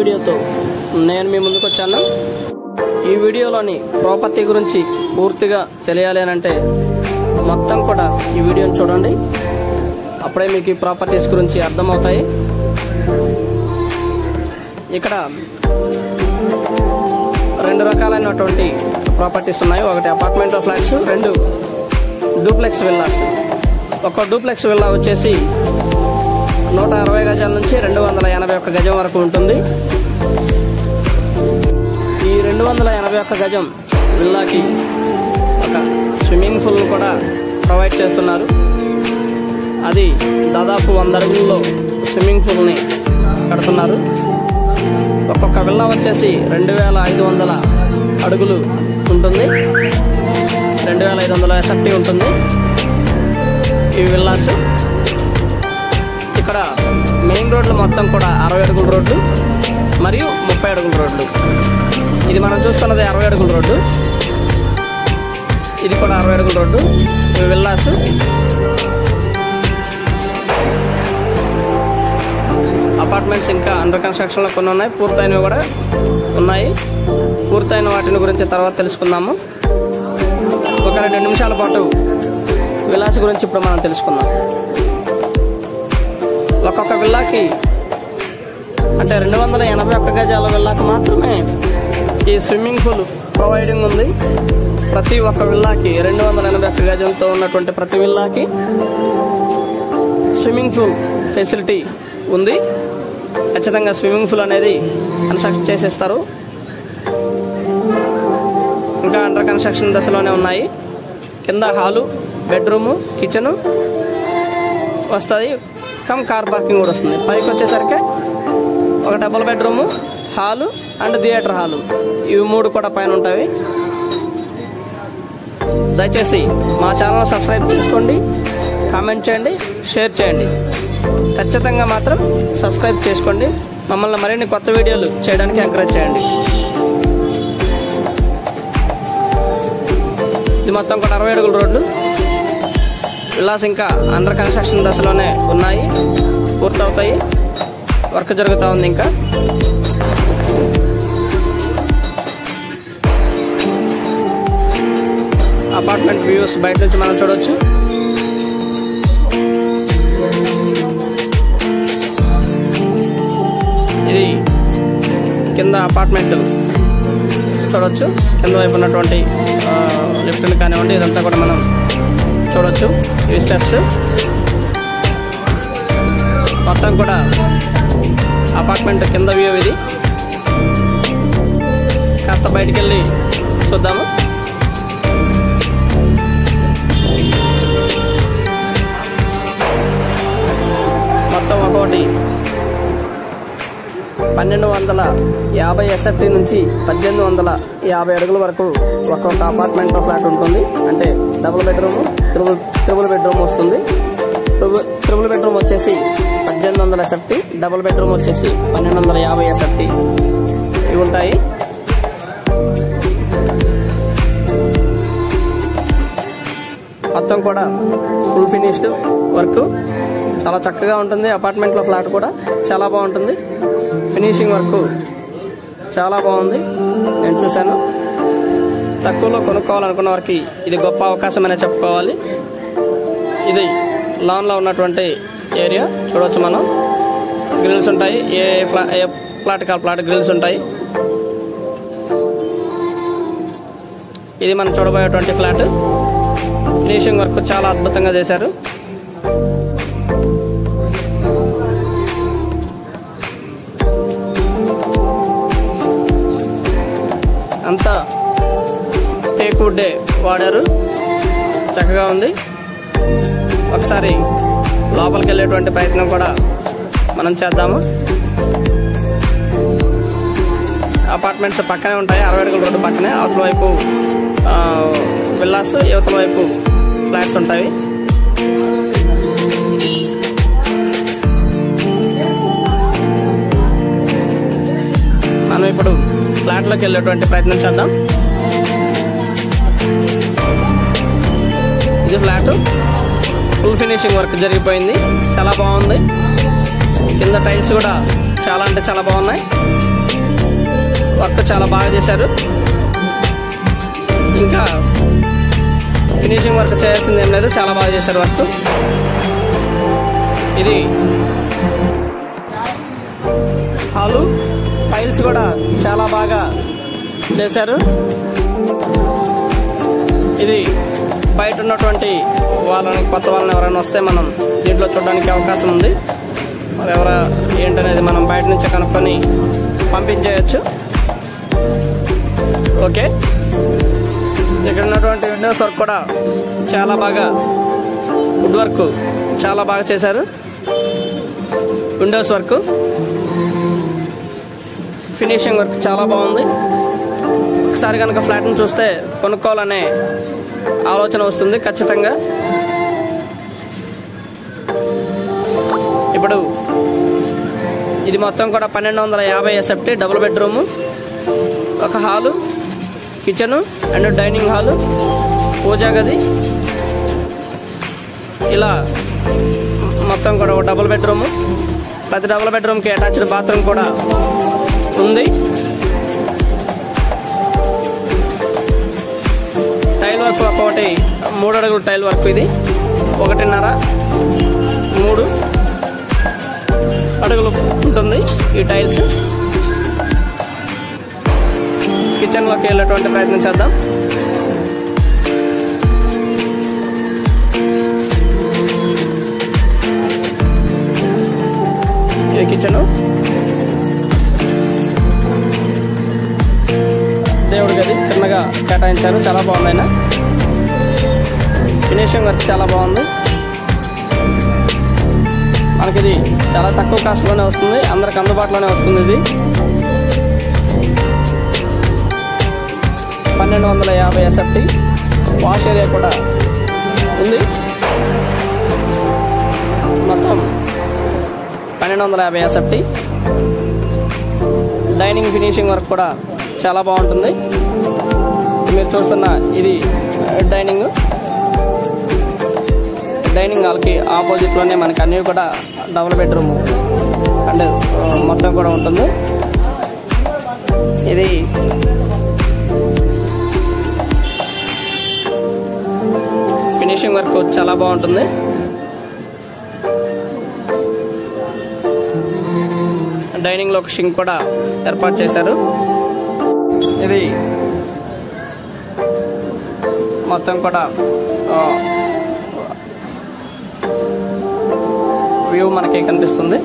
వీడియోతో నేను మీ ముందుకు వచ్చాను ఈ వీడియోలోని ప్రాపర్టీ గురించి పూర్తిగా తెలియాలి అని అంటే మొత్తం కూడా ఈ వీడియోని చూడండి అప్పుడే మీకు ఈ ప్రాపర్టీస్ గురించి అర్థమవుతాయి ఇక్కడ రెండు రకాలైనటువంటి ప్రాపర్టీస్ ఉన్నాయి ఒకటి అపార్ట్మెంట్ ఫ్లాట్స్ రెండు డూప్లెక్స్ విల్లాస్ ఒక డూప్లెక్స్ విల్లా వచ్చేసి నూట అరవై గజాల నుంచి రెండు వందల ఎనభై ఒక్క గజం వరకు ఉంటుంది ఈ రెండు వందల ఎనభై ఒక్క గజం విల్లాకి ఒక స్విమ్మింగ్ పూల్ కూడా ప్రొవైడ్ చేస్తున్నారు అది దాదాపు వంద అడుగుల్లో స్విమ్మింగ్ పూల్ని కడుతున్నారు ఒక్కొక్క విల్లా వచ్చేసి రెండు వేల ఐదు వందల అడుగులు ఉంటుంది రెండు వేల ఐదు వందల ఎస్ఎఫ్టీ ఉంటుంది ఈ విల్లాస్ ఇక్కడ మెయిన్ రోడ్లు మొత్తం కూడా అరవై అడుగుల రోడ్లు మరియు ముప్పై అడుగుల రోడ్లు ఇది మనం చూస్తున్నది అరవై అడుగుల రోడ్డు ఇది కూడా అరవై అడుగుల రోడ్డు ఇవి విల్లాస్ అపార్ట్మెంట్స్ ఇంకా అండర్ కన్స్ట్రక్షన్లో కొన్ని ఉన్నాయి పూర్తయినవి కూడా ఉన్నాయి పూర్తయిన వాటిని గురించి తర్వాత తెలుసుకుందాము ఒక రెండు నిమిషాల పాటు విలాస్ గురించి ఇప్పుడు మనం తెలుసుకుందాం ఒక్కొక్క విల్లాకి అంటే రెండు వందల ఎనభై ఒక్క గజాల విల్లాకి మాత్రమే ఈ స్విమ్మింగ్ పూల్ ప్రొవైడింగ్ ఉంది ప్రతి ఒక్క విల్లాకి రెండు వందల ఎనభై ఒక్క గజంతో ఉన్నటువంటి ప్రతి విల్లాకి స్విమ్మింగ్ పూల్ ఫెసిలిటీ ఉంది ఖచ్చితంగా స్విమ్మింగ్ పూల్ అనేది కన్స్ట్రక్ట్ చేసేస్తారు ఇంకా అండర్ కన్స్ట్రక్షన్ దశలోనే ఉన్నాయి కింద హాలు బెడ్రూము కిచెను వస్తుంది కమ్ కార్ పార్కింగ్ కూడా వస్తుంది పైకి వచ్చేసరికి ఒక double bedroom hall and theatre hall ఇవి మూడు కూడా పైన ఉంటాయి దయచేసి మా ఛానల్ సబ్స్క్రైబ్ చేసుకోండి కామెంట్ చేయండి షేర్ చేయండి ఖచ్చితంగా మాత్రం సబ్స్క్రైబ్ చేసుకోండి మమ్మల్ని మరిన్ని కొత్త వీడియోలు చేయడానికి ఎంకరేజ్ చేయండి ఇది మొత్తం కూడా అరవై అడుగుల రోడ్లు విలాస్ ఇంకా అండర్ కన్స్ట్రక్షన్ దశలోనే ఉన్నాయి పూర్తవుతాయి వర్క్ జరుగుతూ ఉంది ఇంకా అపార్ట్మెంట్ వ్యూస్ బయట నుంచి మనం చూడొచ్చు ఇది కింద అపార్ట్మెంట్ చూడొచ్చు కింద వైపు ఉన్నటువంటి లిఫ్ట్ని కానివ్వండి ఇదంతా కూడా మనం చూడొచ్చు ఈ స్టెప్స్ మొత్తం కూడా అపార్ట్మెంట్ కింద వ్యూ ఇది కాస్త బయటికి వెళ్ళి చూద్దాము మొత్తం ఒక్కొక్కటి పన్నెండు వందల యాభై ఎస్ఎఫ్టీ నుంచి పద్దెనిమిది వందల యాభై అడుగుల వరకు ఒక్కొక్క అపార్ట్మెంట్ ఫ్లాట్ ఉంటుంది అంటే double bedroom triple triple bedroom వస్తుంది త్రిబుల్ త్రిబుల్ బెడ్రూమ్ వచ్చేసి పద్దెనిమిది వందల ఎస్ఎఫ్టీ డబుల్ బెడ్రూమ్ వచ్చేసి పన్నెండు వందల యాభై ఎస్ఎఫ్టీ ఇవి ఉంటాయి మొత్తం కూడా ఫుల్ ఫినిష్డ్ వర్క్ చాలా చక్కగా ఉంటుంది అపార్ట్మెంట్లో ఫ్లాట్ కూడా చాలా బాగుంటుంది ఫినిషింగ్ వర్క్ చాలా బాగుంది నేను చూశాను తక్కువలో కొనుక్కోవాలనుకున్న వారికి ఇది గొప్ప అవకాశం అనే చెప్పుకోవాలి ఇది లాన్లో ఉన్నటువంటి ఏరియా చూడవచ్చు మనం గ్రిల్స్ ఉంటాయి ఏ ఫ్లా a flat call flat grills ఉంటాయి ఇది మనం చూడబోయేటువంటి ఫ్లాట్ ఫినిషింగ్ వర్క్ చాలా అద్భుతంగా చేశారు అంతా టేక్ వుడ్డే వాడారు చక్కగా ఉంది ఒకసారి లోపలికి వెళ్ళేటువంటి ప్రయత్నం కూడా మనం చేద్దాము అపార్ట్మెంట్స్ పక్కనే ఉంటాయి అరవై అడుగుల రోడ్డు పక్కనే అవతల వైపు విల్లాస్ యువతల వైపు ఫ్లాట్స్ ఉంటాయి మనం ఇప్పుడు ఫ్లాట్లోకి వెళ్ళేటువంటి ప్రయత్నం చేద్దాం ఇది ఫ్లాట్ ఫుల్ ఫినిషింగ్ వర్క్ జరిగిపోయింది చాలా బాగుంది కింద టైల్స్ కూడా చాలా అంటే చాలా బాగున్నాయి వర్క్ చాలా బాగా చేశారు ఇంకా ఫినిషింగ్ వర్క్ చేయాల్సింది ఏం లేదు చాలా బాగా చేశారు వర్క్ ఇది హాలు టైల్స్ కూడా చాలా బాగా చేశారు ఇది బయట ఉన్నటువంటి వాళ్ళని కొత్త వాళ్ళని ఎవరైనా వస్తే మనం దీంట్లో చూడడానికి అవకాశం ఉంది మరి ఎవరా ఏంటనేది మనం బయట నుంచి కనుక్కొని పంపించేయచ్చు ఓకే ఇక్కడ ఉన్నటువంటి విండోస్ వర్క్ కూడా చాలా బాగా వుడ్ వర్క్ చాలా బాగా చేశారు విండోస్ వర్క్ ఫినిషింగ్ వర్క్ చాలా బాగుంది ఒకసారి కనుక ఫ్లాట్ని చూస్తే కొనుక్కోవాలనే ఆలోచన వస్తుంది ఖచ్చితంగా ఇప్పుడు ఇది మొత్తం కూడా పన్నెండు వందల యాభై ఎస్ఎఫ్టీ డబుల్ బెడ్రూము ఒక hall kitchen and dining hall పూజా గది ఇలా మొత్తం కూడా ఒక డబుల్ బెడ్రూము ప్రతి డబుల్ బెడ్రూమ్కి అటాచ్డ్ బాత్రూమ్ కూడా ఉంది టైల్ వర్క్ ఒక్కొక్కటి మూడు అడుగుల టైల్ వర్క్ ఇది ఒకటిన్నర మూడు అడుగులు ఉంటుంది ఈ టైల్స్ కిచెన్లోకి వెళ్ళేటువంటి ప్రయత్నం చేద్దాం ఇది కిచెను దేవుడి గది చిన్నగా కేటాయించారు చాలా బాగుంది ఆయన ఫినిషింగ్ వర్క్ చాలా బాగుంది మనకి ఇది చాలా తక్కువ కాస్ట్లోనే వస్తుంది అందరికి అందుబాటులోనే వస్తుంది ఇది పన్నెండు వందల యాభై ఎస్ఎఫ్టీ వాష్ ఏరియా కూడా ఉంది మొత్తం పన్నెండు వందల యాభై ఎస్ఎఫ్టీ డైనింగ్ ఫినిషింగ్ వర్క్ కూడా చాలా బాగుంటుంది మీరు చూస్తున్న ఇది డైనింగ్ డైనింగ్ హాల్కి ఆపోజిట్లోనే మనకి అన్నీ కూడా డబుల్ బెడ్రూమ్ అండ్ మొత్తం కూడా ఉంటుంది ఇది ఫినిషింగ్ వర్క్ చాలా బాగుంటుంది డైనింగ్లో ఒక షింక్ కూడా ఏర్పాటు చేశారు ఇది మొత్తం కూడా వ్యూ మనకి కనిపిస్తుంది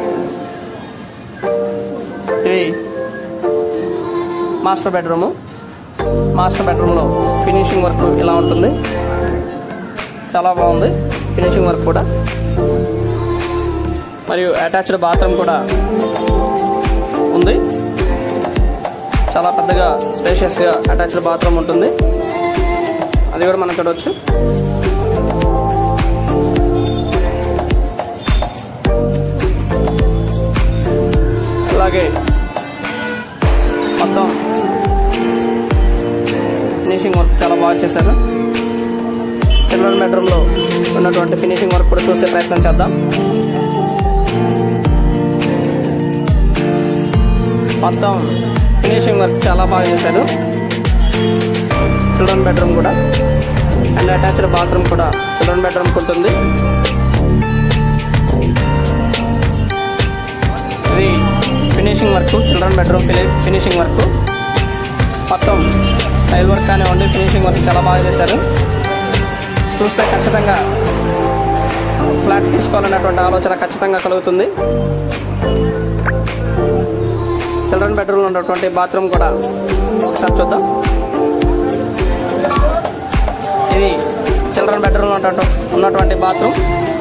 ఇది మాస్టర్ బెడ్రూము మాస్టర్ బెడ్రూమ్లో ఫినిషింగ్ వర్క్ ఇలా ఉంటుంది చాలా బాగుంది ఫినిషింగ్ వర్క్ కూడా మరియు అటాచ్డ్ బాత్రూమ్ కూడా ఉంది చాలా పెద్దగా స్పేషియస్గా అటాచ్డ్ బాత్రూమ్ ఉంటుంది అది కూడా మనం చూడవచ్చు అలాగే మొత్తం ఫినిషింగ్ వర్క్ చాలా బాగా చేశారు చిల్డ్రన్ బెడ్రూమ్లో ఉన్నటువంటి ఫినిషింగ్ వర్క్ కూడా చూసే ప్రయత్నం చేద్దాం మొత్తం ఫినిషింగ్ వర్క్ చాలా బాగా చేశారు చిల్డ్రన్ బెడ్రూమ్ కూడా అండ్ అటాచ్డ్ బాత్రూమ్ కూడా చిల్డ్రన్ బెడ్రూమ్ ఉంటుంది ఇది finishing work children bedroom finishing work మొత్తం టైల్ వర్క్ కానివ్వండి ఫినిషింగ్ వర్క్ చాలా బాగా చేశారు చూస్తే ఖచ్చితంగా ఫ్లాట్ తీసుకోవాలన్నటువంటి ఆలోచన ఖచ్చితంగా కలుగుతుంది చిల్డ్రన్ బెడ్రూమ్లో ఉన్నటువంటి బాత్రూమ్ కూడా ఒకసారి చూద్దాం ఇది చిల్డ్రన్ బెడ్రూమ్లో ఉన్నటువంటి ఉన్నటువంటి bathroom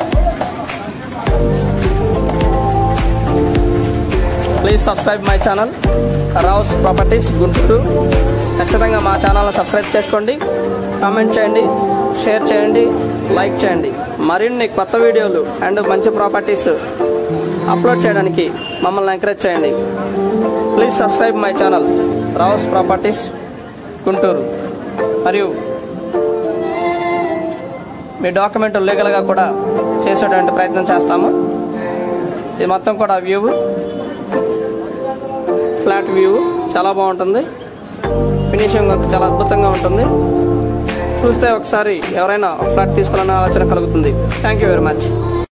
please subscribe my channel Rao's properties Guntur ఖచ్చితంగా మా ఛానల్ని సబ్స్క్రైబ్ చేసుకోండి కామెంట్ చేయండి షేర్ చేయండి లైక్ చేయండి మరిన్ని కొత్త వీడియోలు అండ్ మంచి ప్రాపర్టీస్ అప్లోడ్ చేయడానికి మమ్మల్ని ఎంకరేజ్ చేయండి please subscribe my channel Rao's properties Guntur మరియు మీ డాక్యుమెంట్ లీగల్గా కూడా చేసేటువంటి ప్రయత్నం చేస్తాము ఇది మొత్తం కూడా వ్యూ ఫ్లాట్ వ్యూ చాలా బాగుంటుంది ఫినిషింగ్ వర్క్ చాలా అద్భుతంగా ఉంటుంది చూస్తే ఒకసారి ఎవరైనా ఒక ఫ్లాట్ తీసుకోవాలన్న ఆలోచన కలుగుతుంది థ్యాంక్ యూ వెరీ మచ్